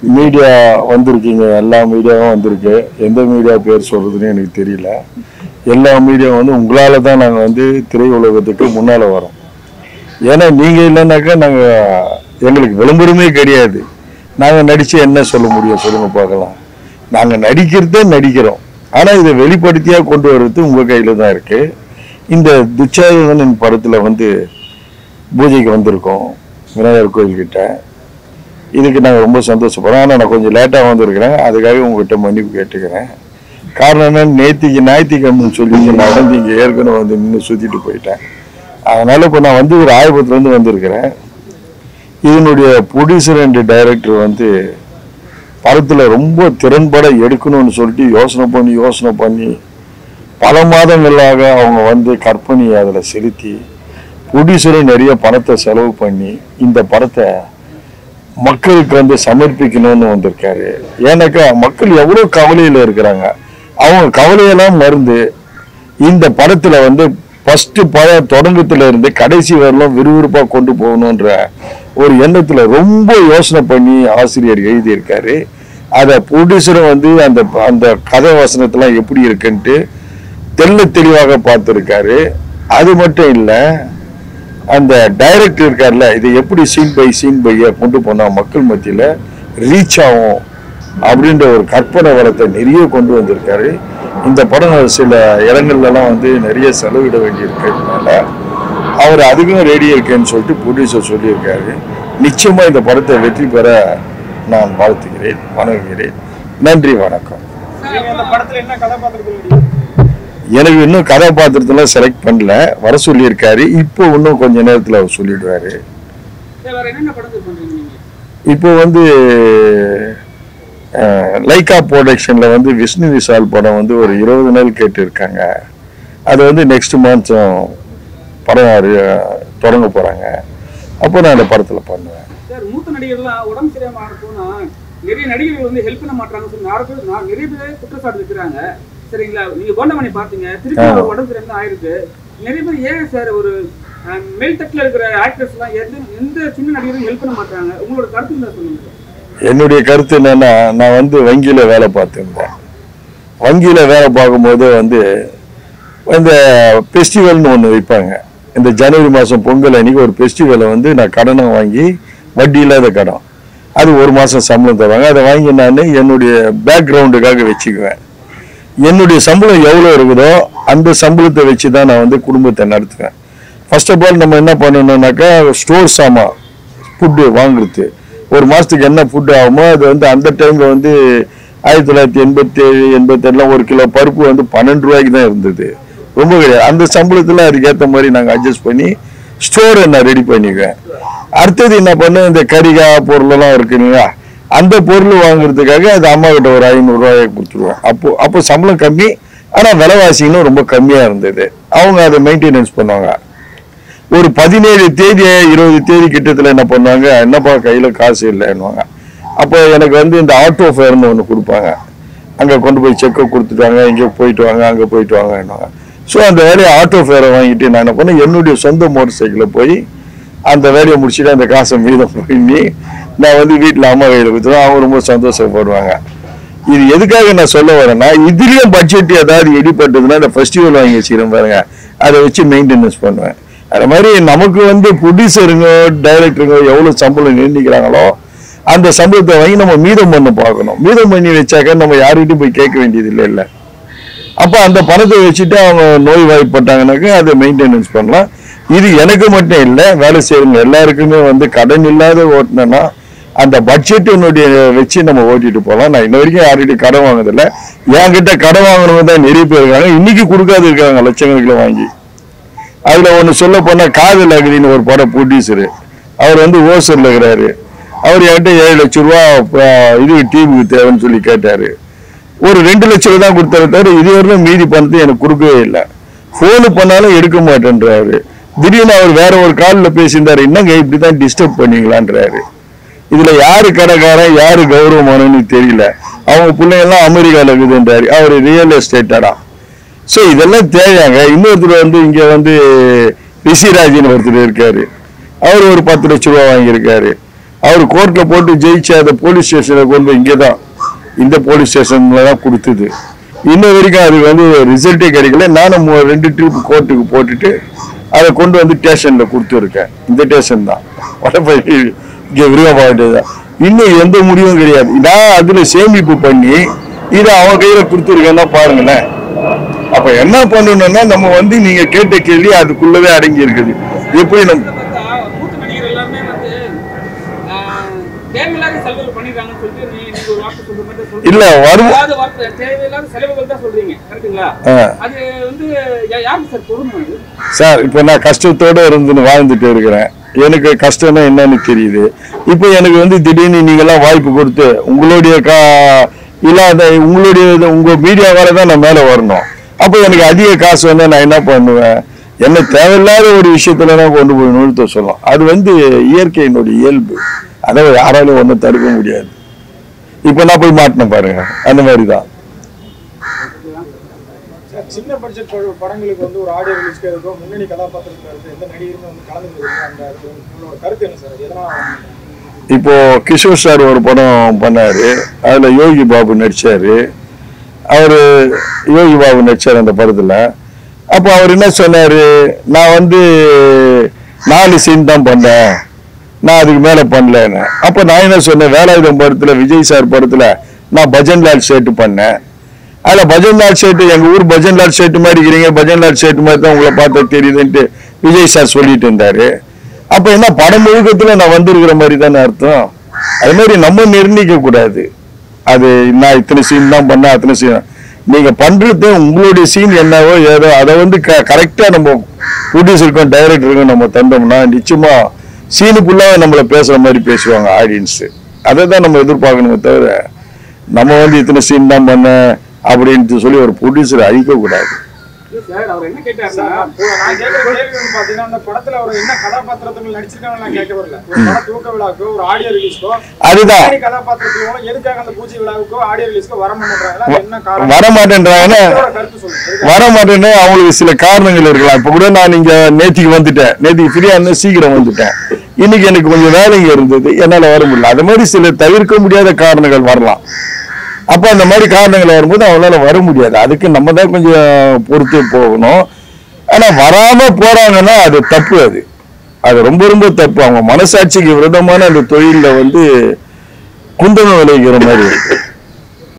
Media வந்திருக்கீங்க எல்லா மீடியாவும் வந்திருக்கு எந்த மீடியா பேர் சொல்றதுன்னு எனக்கு தெரியல எல்லா மீடியாவும் வந்து உங்களால தான் நாங்கள் வந்து திரையுலகத்துக்கு முன்னால் வரோம் ஏன்னா நீங்கள் இல்லைன்னாக்கா நாங்கள் எங்களுக்கு விளம்பரமே கிடையாது நாங்கள் நடித்து என்ன சொல்ல முடியும் சொல்லுங்க பார்க்கலாம் நாங்கள் நடிக்கிறதே நடிக்கிறோம் ஆனால் இதை வெளிப்படுத்தியாக கொண்டு வர்றது உங்கள் கையில் தான் இருக்குது இந்த துச்சாதனன் படத்தில் வந்து பூஜைக்கு வந்திருக்கோம் விநாயகர் கோயில்கிட்ட இதுக்கு நாங்கள் ரொம்ப சந்தோஷப்படுறோம் ஆனால் நான் கொஞ்சம் லேட்டாக வந்திருக்கிறேன் அதுக்காக உங்ககிட்ட மன்னிப்பு கேட்டுக்கிறேன் காரணம் என்ன நேத்திக்கு ஞாயிற்றுக்கிழமைன்னு சொல்லி நான் வந்து இங்கே ஏற்கனவே வந்து நின்று சுற்றிட்டு போயிட்டேன் அதனால் இப்போ நான் வந்து ஒரு ஆய்வத்துலேருந்து வந்திருக்கிறேன் இதனுடைய ப்ரொடியூசர் அண்ட் டைரக்டர் வந்து படத்தில் ரொம்ப திறன்பட எடுக்கணும்னு சொல்லிட்டு யோசனை பண்ணி யோசனை பண்ணி பல மாதங்களாக அவங்க வந்து கற்பனை அதில் செலுத்தி ப்ரொடியூசரும் நிறைய பணத்தை செலவு பண்ணி இந்த படத்தை மக்களுக்கு வந்து சமர்ப்பிக்கணும்னு வந்திருக்காரு ஏன்னாக்கா மக்கள் எவ்வளோ கவலையில் இருக்கிறாங்க அவங்க கவலையெல்லாம் மறந்து இந்த படத்துல வந்து ஃபர்ஸ்ட் பட தொடங்கத்துல இருந்து கடைசி வரலும் விறுவிறுப்பாக கொண்டு போகணுன்ற ஒரு எண்ணத்துல ரொம்ப யோசனை பண்ணி ஆசிரியர் எழுதியிருக்காரு அதை ப்ரொடியூசரும் வந்து அந்த அந்த கதை வசனத்தெல்லாம் எப்படி இருக்குன்ட்டு தெள்ள தெளிவாக பார்த்துருக்காரு அது மட்டும் இல்லை அந்த டைரக்டர் இருக்கார்ல இதை எப்படி சீன் பை சீன் பையா கொண்டு போனா மக்கள் மத்தியில ரீச் ஆகும் அப்படின்ற ஒரு கற்பனை வளத்தை நிறைய கொண்டு வந்திருக்காரு இந்த படம் சில இடங்கள்லாம் வந்து நிறைய செலவிட வேண்டியிருக்கிறதுனால அவர் அதுக்கும் ரெடி இருக்கேன்னு சொல்லிட்டு ப்ரொடியூசர் சொல்லியிருக்காரு நிச்சயமா இந்த படத்தை வெற்றி பெற நான் வாழ்த்துகிறேன் வணங்குகிறேன் நன்றி வணக்கம் நீங்க அந்த படத்துல என்ன கதாபாத்திரத்தில் நடிக்கிறீங்க எனக்கு இன்னும் கதாபாத்திரத்தெல்லாம் செலக்ட் பண்ணல வர சொல்லியிருக்காரு இப்போ இன்னும் கொஞ்ச நேரத்தில் அவர் சொல்லிடுவாரு சரி, வேற என்னென்ன படத்தில் பண்றீங்க நீங்க இப்போ வந்து அஹ், லைக்கா ப்ரொடக்ஷனில் வந்து விஷ்ணு விஷால் படம் வந்து ஒரு இருபது நாள் கேட்டிருக்காங்க அது வந்து நெக்ஸ்ட் மாதம் படம் அஹ், தொடங்க போகிறாங்க அப்போ நான் அந்த படத்தில் பண்ணுவேன் சார் மூத்த நடிகர்லாம் உடம்பு சரியாம ஆகணும்னா நிறைய நடிகர்கள் வந்து ஹெல்ப் பண்ண மாட்டாங்கன்னு சொல்லி நிறைய பேர் நான் நிறைய பேர் குற்றச்சாட்டு இருக்கிறாங்க சரிங்களா நீங்க கோண்டமணி பாத்தீங்க திருப்பி ஆ. அவர் உடம்பு சரியாம ஆயிருக்கு நிறைய பேர் ஏன் சார் ஒரு அஹ், மேல் தட்டுல இருக்கிற ஆக்டர்ஸ் எல்லாம் எந்த எந்த சின்ன நடிகரும் ஹெல்ப் பண்ண மாட்டாங்க உங்களோட கருத்து என்ன சொல்லுங்க சார் என்னுடைய கருத்து என்னன்னா நான் வந்து வங்கியில் வேலை பார்த்துருந்தேன் வங்கியில் வேலை பார்க்கும்போது வந்து இந்த ஃபெஸ்டிவல்னு ஒன்று வைப்பாங்க இந்த ஜனவரி மாதம் பொங்கல் அன்னைக்கு ஒரு ஃபெஸ்டிவலை வந்து நான் கடனை வாங்கி வட்டி இல்லாத கடன் அது ஒரு மாதம் சம்பளம் தருவாங்க அதை வாங்கி நான் என்னுடைய பேக்ரவுண்டுக்காக வச்சுக்குவேன் என்னுடைய சம்பளம் எவ்வளோ இருக்குதோ அந்த சம்பளத்தை வச்சு தான் நான் வந்து குடும்பத்தை நடத்துவேன் ஃபர்ஸ்ட் ஆஃப் ஆல் நம்ம என்ன பண்ணணும்னாக்கா ஸ்டோர் சாமான் ஃபுட்டு வாங்குறது ஒரு மாதத்துக்கு என்ன ஃபுட்டு ஆகுமோ அது வந்து அந்த டைமில் வந்து ஆயிரத்தி தொள்ளாயிரத்தி எண்பத்தி ஏழு எண்பத்தெல்லாம் ஒரு கிலோ பருப்பு வந்து பன்னெண்டு ரூபாய்க்கு தான் இருந்தது ரொம்ப கிடையாது அந்த சம்பளத்தில் அதுக்கேற்ற மாதிரி நாங்கள் அட்ஜஸ்ட் பண்ணி ஸ்டோரை நான் ரெடி பண்ணிக்குவேன் அடுத்தது என்ன பண்ணேன் இந்த கரிகா பொருளெல்லாம் இருக்கு இல்லையா அந்த பொருள் வாங்குறதுக்காக அது அம்மா கிட்ட ஒரு ஐநூறுரூவாயை கொடுத்துருவேன் அப்போ அப்போ சம்பளம் கம்மி ஆனால் விலைவாசிங்களும் ரொம்ப கம்மியாக இருந்தது அவங்க அதை மெயின்டெனன்ஸ் பண்ணுவாங்க ஒரு பதினேழு தேதி இருபது தேதி கிட்டத்தில் என்ன பண்ணுவாங்க என்னப்பா கையில் காசு இல்லைன்னுவாங்க அப்போ எனக்கு வந்து இந்த ஆட்டோ ஃபேர்னு ஒன்று கொடுப்பாங்க அங்கே கொண்டு போய் செக்கை கொடுத்துட்டாங்க இங்கே போயிட்டு வாங்க அங்கே போயிட்டு வாங்கன்னுவாங்க ஸோ அந்த வேலையை ஆட்டோ ஃபேரை வாங்கிட்டு நான் என்ன பண்ணேன் என்னுடைய சொந்த மோட்டர் சைக்கிளில் போய் அந்த வேலையை முடிச்சுட்டு அந்த காசை மீதம் பண்ணி நான் வந்து வீட்டில் அம்மா கையில் கொடுத்துருவேன் அவங்க ரொம்ப சந்தோஷப்படுவாங்க இது எதுக்காக நான் சொல்ல வரேன்னா இதுலயும் பட்ஜெட் ஏதாவது இடிப்பட்டதுன்னா இந்த ஃபெஸ்டிவல் வாங்கி வச்சுக்கிறேன் பாருங்க அதை வச்சு மெயின்டெனன்ஸ் பண்ணுவேன் அது மாதிரி நமக்கு வந்து ப்ரொடியூசருங்க டைரக்டருங்க எவ்வளோ சம்பளம் நிர்ணயிக்கிறாங்களோ அந்த சம்பளத்தை வாங்கி நம்ம மீதம் பண்ண பார்க்கணும் மீதம் பண்ணி வச்சாக்க நம்ம யார்கிட்டயும் போய் கேட்க வேண்டியது இல்லை இல்லை அப்போ அந்த பணத்தை வச்சுட்டு அவங்க நோய் வாய்ப்பட்டாங்கனாக்க அதை மெயின்டெனன்ஸ் பண்ணலாம் இது எனக்கு மட்டும் இல்லை வேலை செய்யறவங்க எல்லாருக்குமே வந்து கடன் இல்லாத ஓட்டினேன்னா அந்த பட்ஜெட் என்னுடைய வச்சு நம்ம ஓட்டிட்டு போகலாம் நான் இன்ன வரைக்கும் யார்கிட்டயும் கடன் வாங்குறதில்ல என்கிட்ட கடன் வாங்கினவங்க தான் நிறைய பேர் இருக்காங்க இன்னைக்கு கொடுக்காது இருக்காங்க லட்சக்கணக்கில் வாங்கி அதுல ஒன்று சொல்ல போனா காதல் அகதின்னு ஒரு படம் ப்ரொடியூசரு அவர் வந்து ஓசூர்ல இருக்கிறாரு அவர் என்கிட்ட ஏழு லட்ச ரூபா அஹ், இது டிவிக்கு தேவைன்னு சொல்லி கேட்டாரு ஒரு ரெண்டு லட்ச ரூபா தான் கொடுத்தாரு தவிர இதுவரையிலும் மீதி பணத்தை எனக்கு கொடுக்கவே இல்லை ஃபோனு பண்ணாலும் எடுக்க மாட்டேன்றாரு திடீர்னு அவர் வேற ஒரு காலில் பேசியிருந்தாரு என்னங்க இப்படி தான் டிஸ்டர்ப் பண்ணீங்களான்றாரு இதுல யாரு கடைக்காரன் யாரு கௌரவமானன்னு தெரியல அவங்க பிள்ளைங்கெல்லாம் அமெரிக்கால இருக்குதுன்றாரு அவர் ரியல் எஸ்டேட்டடா ஸோ இதெல்லாம் தேவையாங்க இன்னொருத்தர் வந்து இங்க வந்து ரிஷிராஜின்னு ஒருத்தர் இருக்காரு அவர் ஒரு பத்து லட்ச ரூபா வாங்கியிருக்காரு அவர் கோர்ட்ல போட்டு ஜெயிச்சு அதை போலீஸ் ஸ்டேஷன்ல கொண்டு போய் இங்கே தான் இந்த போலீஸ் ஸ்டேஷன்ல தான் கொடுத்தது இன்ன வரைக்கும் அது வந்து ரிசல்ட்டே கிடைக்கல நானும் மு- ரெண்டு ட்ரிப் கோர்ட்டுக்கு போட்டுட்டு அதை கொண்டு வந்து ஸ்டேஷன்ல கொடுத்துருக்கேன் இந்த ஸ்டேஷன் தான் வடபழனி இங்கே விருகப்பாட்டு தான் இன்னும் எந்த முடிவும் கிடையாது நான் அதுல சேமிப்பு பண்ணி இதை அவன் கையில கொடுத்துருக்கேன்னா பாருங்களேன் அப்ப என்ன பண்ணணும்னா நம்ம வந்து நீங்க கேட்ட கேள்வி அதுக்குள்ளவே அடங்கி இருக்குது எப்படி நம்ம இதுல பார்த்தா மூத்த நடிகர் எல்லாமே வந்து ஆஹ், தேவையில்லாத செலவுகள் பண்ணிடுறாங்கன்னு சொல்லிட்டு நீ நீங்க ஒரு வார்த்தை சொல்ற மாதிரி தான் சொல்றீங்க. இல்ல வரும் தேவையில்லாத வார்த்தை தேவையில்லாத செலவுகள் தான் சொல்றீங்க கரெக்ட்டுங்களா ஆ. அது வந்து யா- யாருக்கு சார் பொறுமை அது சார் இப்போ நான் கஷ்டத்தோட இருந்து வாழ்ந்துட்டு இருக்கிறேன் எனக்கு கஷ்டம்னா என்னன்னு தெரியுது இப்போ எனக்கு வந்து திடீர்னு நீங்கெல்லாம் வாய்ப்பு கொடுத்து உங்களுடைய கா இல்லாத உங்களுடைய இது- உங்க மீடியாவால தான் நான் மேலே வரணும் அப்போ எனக்கு அதிக காசு வந்தா நான் என்ன பண்ணுவேன் என்ன தேவையில்லாத ஒரு விஷயத்துல தான் கொண்டு போய் நிறுத்த சொல்லலாம் அது வந்து இயற்கையினுடைய இயல்பு அதை யாராலும் ஒன்றும் தடுக்க முடியாது இப்போ நான் போய் மாட்டினேன் பாருங்க அந்த மாதிரி தான் சார், சின்ன பட்ஜெட் பட- படங்களுக்கு வந்து ஒரு ஆடியோ ரிலீஸ்க்கு இருக்கும் முன்னணி கதாபாத்திரத்துல இருந்து எந்த நடிகருமே வந்து கலந்துக்கிறது அந்த அது உங்களோட கருத்து என்ன சார் எதனா இப்போ கிஷோர் சார் ஒரு படம் பண்ணாரு அதுல யோகி பாபு நடிச்சாரு அவரு யோகி பாபு நடிச்சார் அந்த படத்துல அப்போ அவர் என்ன சொன்னாரு நான் வந்து நாலு சீன் தான் பண்ணேன் நான் அதுக்கு மேல பண்ணலன்னு அப்போ நான் என்ன சொன்னேன் வேலாயுதம் படத்துல விஜய் சார் படத்துல நான் பஜன்லால் ஷேட்டு பண்ணேன் அதுல பஜன்லால் ஷேட்டு எங்க ஊர் பஜன்லால் ஷேட்டு மாதிரி இருக்கிறீங்க பஜன்லால் ஷேட்டு மாதிரி தான் உங்களை பார்த்தா தெரியுதுன்ட்டு விஜய் சார் சொல்லிட்டு இருந்தாரு அப்ப என்ன படம் முழுக்கத்துல நான் வந்திருக்கிற மாதிரி தானே அர்த்தம் அது மாதிரி நம்ம நிர்ணயிக்க கூடாது அது நான் இத்தனை சீன் தான் பண்ணேன் அத்தனை சீன் நீங்க பண்றது உங்களுடைய சீன் என்னவோ ஏதோ அதை வந்து கரெக்டா நம்ம ப்ரொடியூசருக்கும் டைரக்டருக்கும் நம்ம தந்தோம்னா நிச்சயமா சீனு ஃபுல்லாக நம்மளை பேசுற மாதிரி பேசுவாங்க ஆடியன்ஸ் அதை தான் நம்ம எதிர்பார்க்கணுமே தவிர நம்ம வந்து இத்தனை சீன் தான் பண்ண அப்படின்ட்டு சொல்லி ஒரு ப்ரொடியூசர் அழிக்க கூடாது சார் அவர் என்ன கேட்டாருன்னா சார், இப்போ நான் கேட்கிற கேள்வி வந்து பாத்தீங்கன்னா அந்த படத்துல அவர் என்ன கதாபாத்திரத்தில் நடிச்சிருக்காங்க நான் கேட்க வரல ஒரு பட தூக்க விழாக்கோ ஒரு ஆடியோ ரிலீஸ்க்கோ அதுதான் முன்னணி கதாபாத்திரத்திலும் எதுக்காக அந்த பூஜை விழாவுக்கோ ஆடியோ ரிலீஸ்க்கோ வர மாட்டேன்றாங்க அது என்ன காரணம் வர மாட்டேன்றாங்கன்னா உங்களோட கருத்து சொல்லுங்க வர மாட்டேன்னு அவங்களுக்கு சில காரணங்கள் இருக்கலாம் இப்ப கூட நான் இங்க நேத்திக்கு வந்துட்டேன் நேத்திக்கு ஃப்ரீயா இருந்தேன் சீக்கிரம் வந்துட்டேன் இன்னைக்கு எனக்கு கொஞ்சம் வேலைங்க இருந்தது என்னால வர முடியல அது மாதிரி சில தவிர்க்க முடியாத காரணங்கள் வரலாம் அப்ப அந்த மாதிரி காரணங்கள் வரும்போது அவங்களால வர முடியாது அதுக்கு நம்ம தான் கொஞ்சம் பொறுத்து போகணும் ஆனா வராம போறாங்கன்னா அது தப்பு அது அது ரொம்ப ரொம்ப தப்பு அவங்க மனசாட்சிக்கு விரோதமான அந்த தொழில்ல வந்து குந்தகம் விளைவிக்கிற மாதிரி இருக்கு